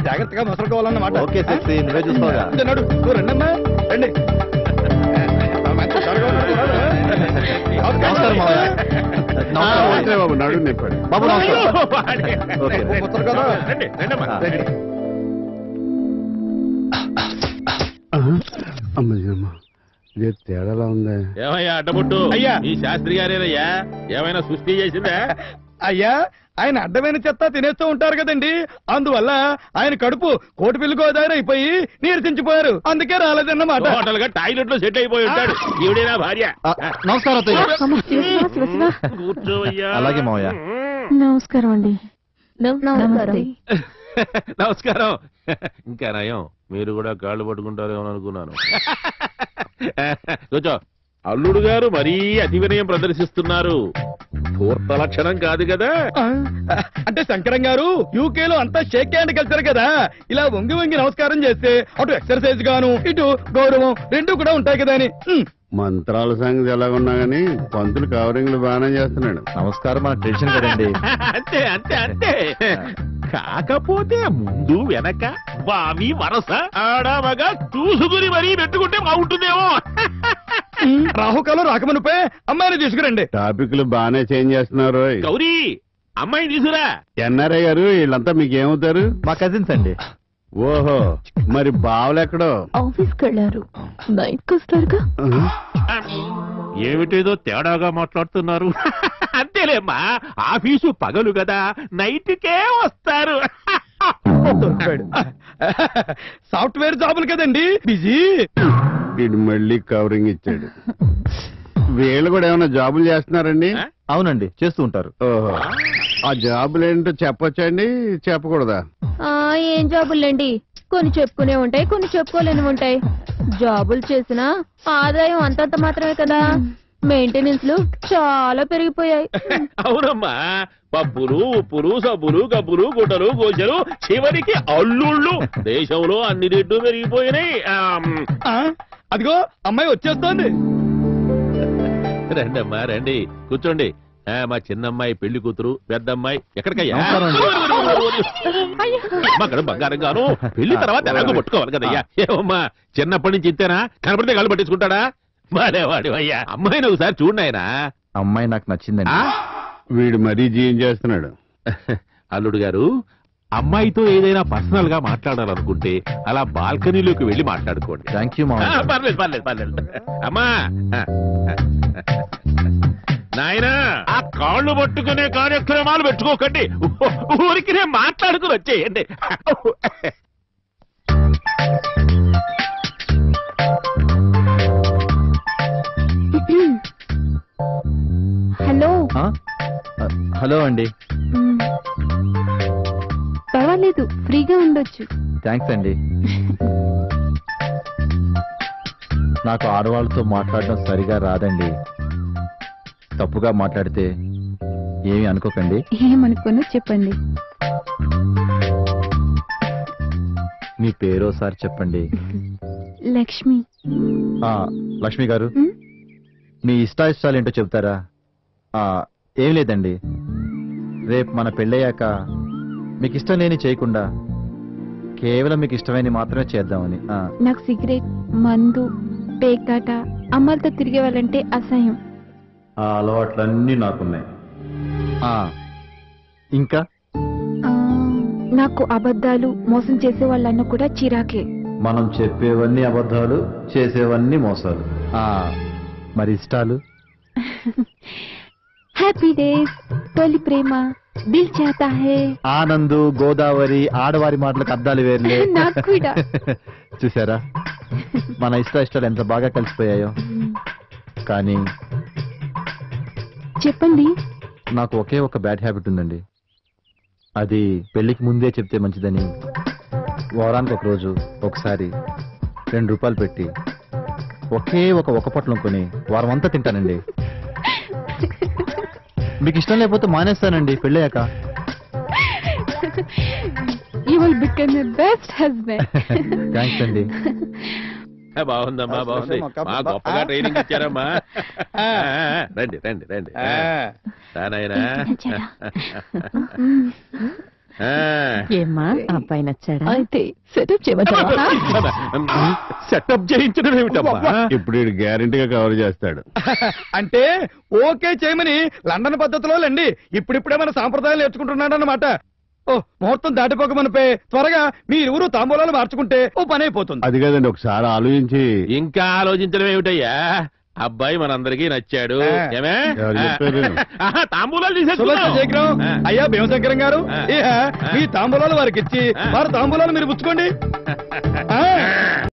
జాగ్రత్తగా ముసలుకోవాలన్నమాట ఓకే శక్తి నువ్వే చూసుకోగా అంతే నడు నువ్వు రండమ్మా రండి మంచి త్వరగా నడు, నడు. నమస్కారం మావయ్య నమస్కారం ఓకే బాబు నడు నింపాడు బాబు నమస్కారం ఓకే ఓ ముసలు కదా రండి రండమ్మా ఆ. రండి అమ్మయ్యమ్మ ఇది తేడాలా ఉంది ఏమయ్యా అడ్డబుట్టు అయ్యా. ఈ శాస్త్రి గారేనయ్యా ఏమైనా సృష్టి చేసిందా అయ్యా ఆయన అడ్డమైన చెత్త తినేస్తూ ఉంటారు కదండి అందువల్ల ఆయన కడుపు కోటి పిల్లి గోదావరి అయిపోయి నీరసించిపోయారు అందుకే రాలేదన్నమాట హోటల్ గా టాయిలెట్ లో సెట్ అయిపోయి ఉంటాడు ఈవిడేనా భార్య ఆ, నమస్కారం అత్తయ్య గారు. అమ్మ, శివ శివ, శివ శివ. కూర్చోవయ్యా అలాగే మావయ్య నమస్కారం అండి నమస్కారం. నమస్కారం ఇంకా నయం మీరు కూడా కాళ్ళు పట్టుకుంటారేమో అనుకున్నాను కూర్చో అల్లుడు గారు మరీ అతి వినయం ప్రదర్శిస్తున్నారు పూర్త లక్షణం కాదు కదా ఆ, అంటే శంకరం గారు యూకే లో అంతా షేక్ హ్యాండ్ కల్చర్ కదా ఇలా వంగి వంగి నమస్కారం చేస్తే అటు ఎక్సర్సైజ్ గాను ఇటు గౌరవం రెండు కూడా ఉంటాయి కదా అని ఉమ్. మంత్రాల సంగతి ఎలాగున్నా గానీ పంతులు కవరింగ్లు బాగానే చేస్తున్నాడు నమస్కారం మన ట్రెడిషన్ కదండి అంతే అంతే అంతే కాకపోతే ముందు వెనక వామి వరస ఆడమగా చూసుకుని మరీ పెట్టుకుంటే బాగుంటుందేమో ఉమ్, రాహుకాలం రాకమునిపే అమ్మాయిని తీసుకురండి టాపిక్లు బాగానే చేంజ్ చేస్తున్నారు గౌరీ అమ్మాయి తీసురా ఎన్ఆర్ఐ గారు వీళ్ళంతా మీకు ఏమవుతారు మా కజిన్స్ అండి ఓహో మరి బావలెక్కడో ఆఫీస్కి వెళ్ళారు నైట్కి వస్తారుగా ఏమిటేదో తేడాగా మాట్లాడుతున్నారు అంతేలేమ్మా ఆఫీసు పగలు కదా నైట్కే వస్తారు దొరికిపోయాడు. సాఫ్ట్వేర్ జాబులు కదండి బిజీ వీడు మళ్ళీ కవరింగ్ ఇచ్చాడు వీళ్ళు కూడా ఏమైనా జాబులు చేస్తున్నారండి అవునండి చేస్తూ ఉంటారు ఓహో ఆ జాబులు ఏంటో చెప్పొచ్చండి చెప్పకూడదా ఆ ఏం జాబులండి కొన్ని చెప్పుకునే ఉంటాయి కొన్ని చెప్పుకోలేని ఉంటాయి జాబులు చేసినా ఆదాయం అంతంత మాత్రమే కదా మెయింటెనెన్స్ లు చాలా పెరిగిపోయాయి అవునమ్మా పప్పులు ఉప్పులు సబ్బులు కప్పులు గుడ్డలు గోజలు చివరికి అల్లుళ్ళు దేశంలో అన్ని రేట్లు పెరిగిపోయినాయి ఆమ్, ఆ, అదిగో అమ్మాయి వచ్చేస్తోంది రండమ్మా రండి కూర్చోండి ఆ, మా చిన్నమ్మాయి పెళ్లి కూతురు పెద్దమ్మాయి ఎక్కడికయ్యా నమస్కారం అండి. అమ్మ, అక్కడ బంగారం గాను పెళ్లి తర్వాత ఎలాగో పట్టుకోవాలి కదయ్యా ఏమమ్మా చిన్నప్పటి నుంచి ఇంతేనా కనపడితే కాళ్ళు పట్టించుకుంటాడా మాలేవాడు అయ్యా అమ్మాయిని ఒకసారి చూడండి అమ్మాయి నాకు నచ్చిందండి వీడు మరీ జీవం చేస్తున్నాడు అల్లుడు గారు అమ్మాయితో ఏదైనా పర్సనల్ గా మాట్లాడాలనుకుంటే అలా బాల్కనీలోకి వెళ్లి మాట్లాడుకోండి థ్యాంక్ యూ ఆ, మావయ్య పర్లేదు పర్లేదు పర్లేదు అమ్మా నాయనా ఆ కాళ్ళు పట్టుకునే కార్యక్రమాలు పెట్టుకోకండి ఊరికి నేను మాట్లాడుకుని వచ్చేయండి హలో ఆ? ఆ, హలో అండి మ్, పర్వాలేదు ఫ్రీగా ఉండొచ్చు థ్యాంక్స్ అండి నాకు ఆడవాళ్ళతో మాట్లాడడం సరిగా రాదండి తప్పుగా మాట్లాడితే ఏమీ అనుకోకండి ఏమనుకోను చెప్పండి మీ పేరోసారి చెప్పండి లక్ష్మి ఆ, లక్ష్మి గారు ఉమ్, మీ ఇష్టాయిష్టాలు ఏంటో చెప్తారా ఆ, ఏం లేదండి రేపు మన పెళ్ళయ్యాక మీకు ఇష్టం లేని చేయకుండా కేవలం మీకు ఇష్టమైన మాత్రమే చేద్దామని ఆ, నాకు సిగరెట్ మందు పేకాట అమ్మాలతో తిరిగే వాళ్ళంటే అసహ్యం ఆ అలవాట్లన్నీ నాకున్నాయి ఆ, ఇంకా ఆ, నాకు అబద్ధాలు మోసం చేసే వాళ్ళన్న కూడా చిరాకే మనం చెప్పేవన్నీ అబద్ధాలు చేసేవన్నీ మోసాలు ఆ, మరి ఇష్టాలు హ్యాపీ డేస్ తొలి ప్రేమ దిల్ చాతా హే ఆనందు గోదావరి ఆడవారి మాటలకు అర్థాలు వేర్లే నాకు కూడా. చూసారా మన ఇష్ట ఇష్టాలు ఎంత బాగా కలిసిపోయాయో కానీ చెప్పండి నాకు ఒకే ఒక బ్యాడ్ హ్యాబిట్ ఉందండి అది పెళ్లికి ముందే చెప్తే మంచిదని వారానికి ఒక రోజు ఒకసారి రెండు రూపాయలు పెట్టి ఒకే ఒక ఒక పొట్లం కొని వారం అంతా తింటానండి మీకు ఇష్టం లేకపోతే మానేస్తానండి పెళ్ళయ్యాక you will become the best husband thanks అండి బాగుందమ్మా బాగుంది మా గొప్పగా ట్రైనింగ్ ఇచ్చారమ్మా ఆ, ఆ, రండి రండి రండి ఆ, రానాయనా ఆ. ఏమ్మా అబ్బాయి నచ్చాడా అయితే సెటప్ చేయమంటావా సెటప్ చేయించడం ఏమిటమ్మా ఇప్పుడు వీడు గ్యారంటీగా కవర్ చేస్తాడు అంటే ఓకే చేయమని లండన్ పద్ధతిలో లేండి ఇప్పుడిప్పుడే మన సాంప్రదాయాలు నేర్చుకుంటున్నాడు అన్నమాట ఓ ముహూర్తం దాటిపోక మనపై త్వరగా మీ ఇరువురు తాంబూలాలు మార్చుకుంటే ఓ పని అయిపోతుంది అది కదండి ఒకసారి ఆలోచించి ఇంకా ఆలోచించడం ఏమిటయ్యా అబ్బాయి మనందరికీ నచ్చాడు ఆ. ఏమే ఎవరు చెప్పారు? ఆహా, తాంబూలాలు శుభ తీసేసుకుందాం. శేఖరం ఆ. అయ్యా భీమశంకరం గారు ఆ. ఇహ, మీ తాంబూలాలు వారికి ఇచ్చి వారి తాంబూలాలు మీరు పుచ్చుకోండి ఆ.